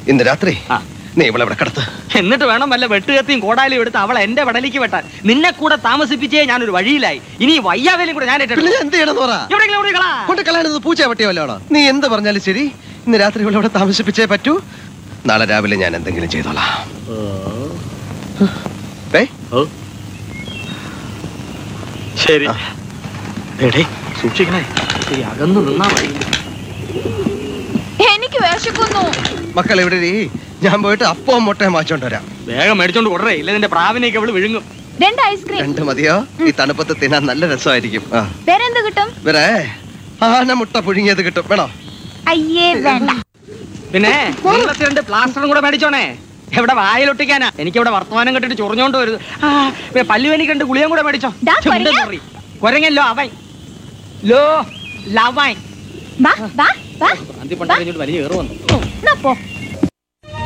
ഇന്ന് രാത്രി ആ. നീ ഇവിടെ ഇവിടെ കിടത്ത് എന്നിട്ട് വേണം വല്ല വെട്ടുകത്തിയും കോടാലിയും എടുത്ത് അവളെ എന്റെ വടലിക്ക് വെട്ടാൻ നിന്നെ കൂടെ താമസിപ്പിച്ചേ ഞാനൊരു വഴിയിലായി ഇനി ഈ വയ്യാവേലും കൂടെ ഞാൻ പിന്നെ ഏറ്റെടുത്തു. ഞാൻ എന്ത് ചെയ്യണമെന്ന് പറ എവിടെയെങ്കിലും ഓടി കളാ. കൊണ്ട് കളയാനത് പൂച്ച പട്ടിയല്ലോ നീ എന്ത് പറഞ്ഞാലും ശരി ഇന്ന് രാത്രി ഇവിടെ ഇവിടെ താമസിപ്പിച്ചേ പറ്റൂ നാളെ രാവിലെ ഞാൻ എന്തെങ്കിലും ചെയ്തോളാം ഏ ശരി ആ. എടേ സൂക്ഷിക്കണേ ഇത്തിരി അകന്നു നിന്നാ മതി എനിക്ക് വിശക്കുന്നു മക്കൾ ഇവിടെ ഇരി. ഞാൻ പോയിട്ട് അപ്പവും മുട്ടയും വാങ്ങിച്ചോണ്ട് വരാം വേഗം മേടിച്ചോണ്ട് കൊടറേ ഇല്ല നിന്റെ പ്രാവിനെയൊക്കെ അവള് വിഴുങ്ങും രണ്ട് ഐസ്ക്രീം രണ്ട് മതിയോ ഈ തണുപ്പത്ത് തിന്നാൻ നല്ല രസമായിരിക്കും ആ വേറെ എന്ത് കിട്ടും വരെ ആന മുട്ട പുഴുങ്ങിയത് കിട്ടും വേണോ അയ്യേ വേണ്ട പിന്നെ നീളത്തിൽ രണ്ട് പ്ലാസ്റ്ററും കൂടെ മേടിച്ചോണേ എവിടെ വായിലൊട്ടിക്കാനാ എനിക്ക് ഇവിടെ വർത്തമാനം കെട്ടിട്ട് ചൊറിഞ്ഞോണ്ട് വരുത് ആ പിന്നെ പല്ലുവേനിക്ക് രണ്ട് ഗുളിയും കൂടെ മേടിച്ചോ ദാ ചുണ്ടൻ കൊരങ്ങ. ചൊറി. കൊരങ്ങല്ലോ അവൻ ലോ ലവൻ വാ വാ വാ അന്തി പണ്ടാ വലിയ ഏറ് വന്നു എന്നാ പോ